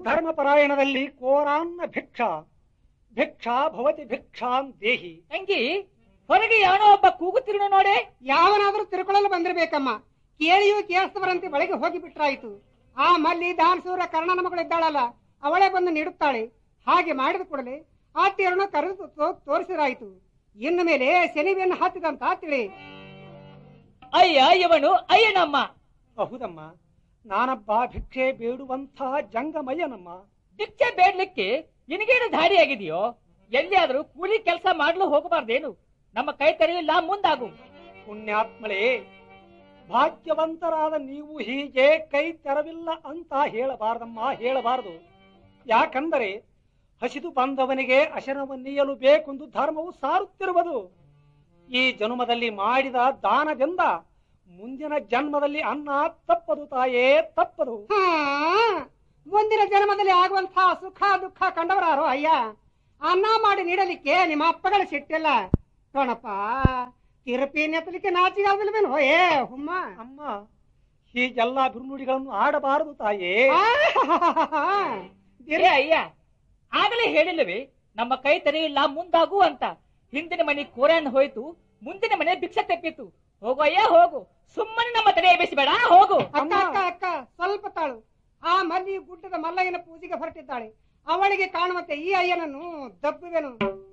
ಧರ್ಮಪರಾಯಣದಲ್ಲಿ ಕೋರಾನ್ನ ಭಿಕ್ಷಾ ಭಿಕ್ಷಾ ಭವತಿ ಭಿಕ್ಷಾಂ ದೇಹಿ ತಂಗಿ ಹೊರಗೆ ಯಾವನೋ ಒಬ್ಬ ಕೂಗುತ್ತಿರುನು ನೋಡೆ ಯಾವನಾದ್ರೂ ತಿರುಕೊಳ್ಳಲು ಬಂದಿರ್ಬೇಕಮ್ಮ ಕೇಳಿಯೂ ಕೇಳಿಸ್ತವರಂತೆ ಒಳಗೆ ಹೋಗಿ ಬಿಟ್ರಾಯ್ತು ಆ ಮಲ್ಲಿ ದಾನಸೂರ ಕರ್ಣನ ಮಗಳಿದ್ದಾಳಲ್ಲ ಅವಳೇ ಬಂದು ನೀಡುತ್ತಾಳೆ ಹಾಗೆ ಮಾಡಿದ ಕೂಡಲೇ ಆ ತೇರನ್ನು ಕರೆದು ತೋ- ತೋರಿಸಿರಾಯ್ತು ಇನ್ನು ಮೇಲೆ ಶನಿವೆಯನ್ನು ಹತ್ತಿದಂತ ತಿಳಿ ಅಯ್ಯ ಇವನು ಅಯ್ಯನಮ್ಮ ಹೌದಮ್ಮ ನಾನಬ್ಬ ಭಿಕ್ಷೆ ಬೇಡುವಂತಹ ಜಂಗಮಯ್ಯನಮ್ಮ ಭಿಕ್ಷೆ ಬೇಡ್ಲಿಕ್ಕೆ ನಿನಗೇನು ದಾರಿ ಆಗಿದೆಯೋ ಎಲ್ಲಿಯಾದ್ರೂ ಕೂಲಿ ಕೆಲಸ ಮಾಡಲು ಹೋಗಬಾರ್ದೇನು ನಮ್ಮ ಕೈ ತೆರೆಯಿಲ್ಲ ಮುಂದಾಗು ಪುಣ್ಯಾತ್ಮಳೇ ಭಾಗ್ಯವಂತರಾದ ನೀವು ಹೀಗೆ ಕೈ ತೆರವಿಲ್ಲ ಅಂತ ಹೇಳಬಾರದಮ್ಮ ಹೇಳಬಾರದು ಯಾಕಂದರೆ ಹಸಿದು ಬಂದವನಿಗೆ ಅಶನವನ್ನೀಯಲು ಬೇಕೆಂದು ಧರ್ಮವು ಸಾರುತ್ತಿರುವುದು ಈ ಜನ್ಮದಲ್ಲಿ ಮಾಡಿದ ದಾನದಿಂದ ಮುಂದಿನ ಜನ್ಮದಲ್ಲಿ ಅನ್ನ ತಪ್ಪದು ತಾಯೇ ತಪ್ಪದು ಹಾ ಮುಂದಿನ ಜನ್ಮದಲ್ಲಿ ಆಗುವಂತಹ ಸುಖ ದುಃಖ ಕಂಡವರಾರೋ ಅಯ್ಯ ಅನ್ನ ಮಾಡಿ ನೀಡಲಿಕ್ಕೆ ನಿಮ್ಮ ಅಪ್ಪಗಳ ಸಿಟ್ಟಿಲ್ಲ ಕಣಪ್ಪ ತಿರುಪಿ ನೆತ್ತಲಿಕ್ಕೆ ನಾಚಿಗಾಗಲ್ವೇನು ಏ ಹುಮ್ಮ ಅಮ್ಮ ಹೀಗೆಲ್ಲ ಬಿರುನುಡಿಗಳನ್ನು ಆಡಬಾರದು ತಾಯೇ ಏ ಅಯ್ಯ ಆಗಲೇ ಹೇಳಿಲ್ಲವೇ ನಮ್ಮ ಕೈ ತೆರೆಯಿಲ್ಲ ಮುಂದಾಗು ಅಂತ ಹಿಂದಿನ ಮನೆ ಕೋರಣ್ಣ ಹೋಯ್ತು ಮುಂದಿನ ಮನೆ ಭಿಕ್ಷೆ ತೆಪ್ಪಿತ್ತು ಹೋಗು ಅಯ್ಯ ಹೋಗು ಸುಮ್ಮನೆ ನಮ್ಮ ತಡೆ ಬೇಡ ಹೋಗು ಅಕ್ಕ ಅಕ್ಕ ಅಕ್ಕ ಸ್ವಲ್ಪ ತಾಳು ಆ ಮಲ್ಲಿ ಗುಡ್ಡದ ಮಲ್ಲಯ್ಯನ ಪೂಜೆಗೆ ಹೊರಟಿದ್ದಾಳೆ ಅವಳಿಗೆ ಕಾಣುವಂತೆ ಈ ಅಯ್ಯನನ್ನು ದಬ್ಬುವೆನು